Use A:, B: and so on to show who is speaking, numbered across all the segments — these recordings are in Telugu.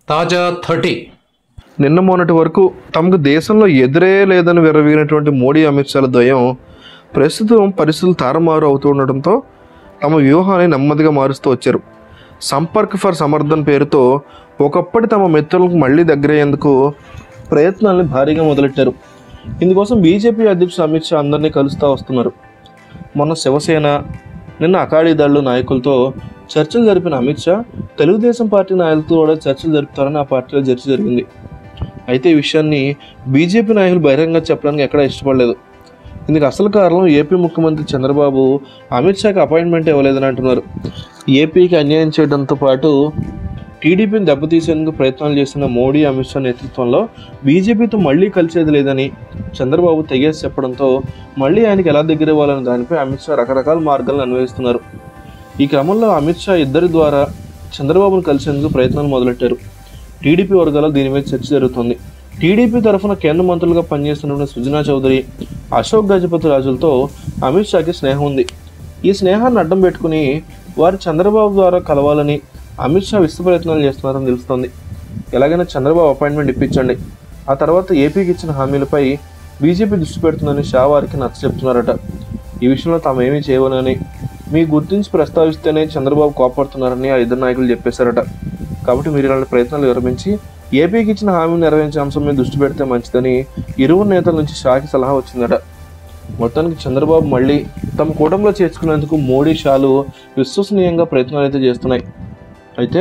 A: తాజా థర్టీ
B: నిన్న మొన్నటి వరకు తమకు దేశంలో ఎదురే లేదని విరవీగినటువంటి మోడీ అమిత్ షాల ద్వయం ప్రస్తుతం పరిస్థితులు తారుమారు అవుతూ ఉండడంతో తమ వ్యూహాన్ని నెమ్మదిగా మారుస్తూ వచ్చారు సంపర్క్ ఫర్ సమర్థన్ పేరుతో ఒకప్పటి తమ మిత్రులకు మళ్ళీ దగ్గరయ్యేందుకు ప్రయత్నాల్ని భారీగా మొదలెట్టారు ఇందుకోసం బీజేపీ అధ్యక్షుడు అమిత్ షా అందరినీ కలుస్తూ వస్తున్నారు మొన్న శివసేన నిన్న అకాలీదళ్ళు నాయకులతో చర్చలు జరిపిన అమిత్ షా తెలుగుదేశం పార్టీ నాయకులతో కూడా చర్చలు జరుపుతారని ఆ పార్టీలో చర్చ జరిగింది అయితే ఈ విషయాన్ని బీజేపీ నాయకులు బహిరంగంగా చెప్పడానికి ఎక్కడా ఇష్టపడలేదు ఇందుకు అసలు కారణం ఏపీ ముఖ్యమంత్రి చంద్రబాబు అమిత్ షాకి అపాయింట్మెంట్ ఇవ్వలేదని అంటున్నారు ఏపీకి అన్యాయం చేయడంతో పాటు టీడీపీని దెబ్బతీసేందుకు ప్రయత్నాలు చేస్తున్న మోడీ అమిత్ షా నేతృత్వంలో బీజేపీతో మళ్ళీ కలిసేది లేదని చంద్రబాబు తెగేసి చెప్పడంతో మళ్ళీ ఆయనకి ఎలా దగ్గర ఇవ్వాలనే దానిపై అమిత్ షా రకరకాల మార్గాలను అన్వయిస్తున్నారు ఈ క్రమంలో అమిత్ షా ఇద్దరి ద్వారా చంద్రబాబును కలిసేందుకు ప్రయత్నాలు మొదలెట్టారు టీడీపీ వర్గాల్లో దీని మీద చర్చ జరుగుతుంది టీడీపీ తరఫున కేంద్ర మంత్రులుగా పనిచేస్తున్న సుజనా చౌదరి అశోక్ గజపతి రాజులతో అమిత్ షాకి స్నేహం ఉంది ఈ స్నేహాన్ని అడ్డం పెట్టుకుని వారు చంద్రబాబు ద్వారా కలవాలని అమిత్ షా విస్తృత ప్రయత్నాలు చేస్తున్నారని తెలుస్తోంది ఎలాగైనా చంద్రబాబు అపాయింట్మెంట్ ఇప్పించండి ఆ తర్వాత ఏపీకి ఇచ్చిన హామీలపై బీజేపీ దృష్టి పెడుతుందని షా వారికి నచ్చ చెప్తున్నారట ఈ విషయంలో తాము ఏమీ చేయవనని మీ గుర్తించి ప్రస్తావిస్తేనే చంద్రబాబు కోపడుతున్నారని ఆ ఇద్దరు నాయకులు చెప్పేశారట కాబట్టి మీరు ఇలాంటి ప్రయత్నాలు విరమించి ఏపీకి ఇచ్చిన హామీని నెరవేర్చే అంశం మీద దృష్టి పెడితే మంచిదని ఇరువురు నేతల నుంచి షాకి సలహా వచ్చిందట మొత్తానికి చంద్రబాబు మళ్ళీ తమ కూటమిలో చేర్చుకునేందుకు మోడీ షాలు విశ్వసనీయంగా ప్రయత్నాలు అయితే చేస్తున్నాయి అయితే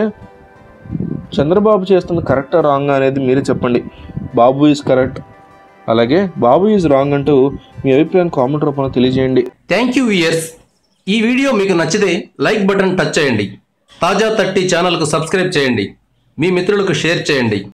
B: చంద్రబాబు చేస్తున్న కరెక్టా రాంగ్ అనేది మీరే చెప్పండి బాబు ఈజ్ కరెక్ట్ అలాగే బాబు ఈజ్ రాంగ్ అంటూ మీ అభిప్రాయం కామెంట్ రూపంలో తెలియజేయండి
A: థ్యాంక్ యూ ఇయర్స్ ఈ వీడియో మీకు నచ్చితే లైక్ బటన్ టచ్ చేయండి తాజా థర్టీ ఛానల్కు సబ్స్క్రైబ్ చేయండి మీ మిత్రులకు షేర్ చేయండి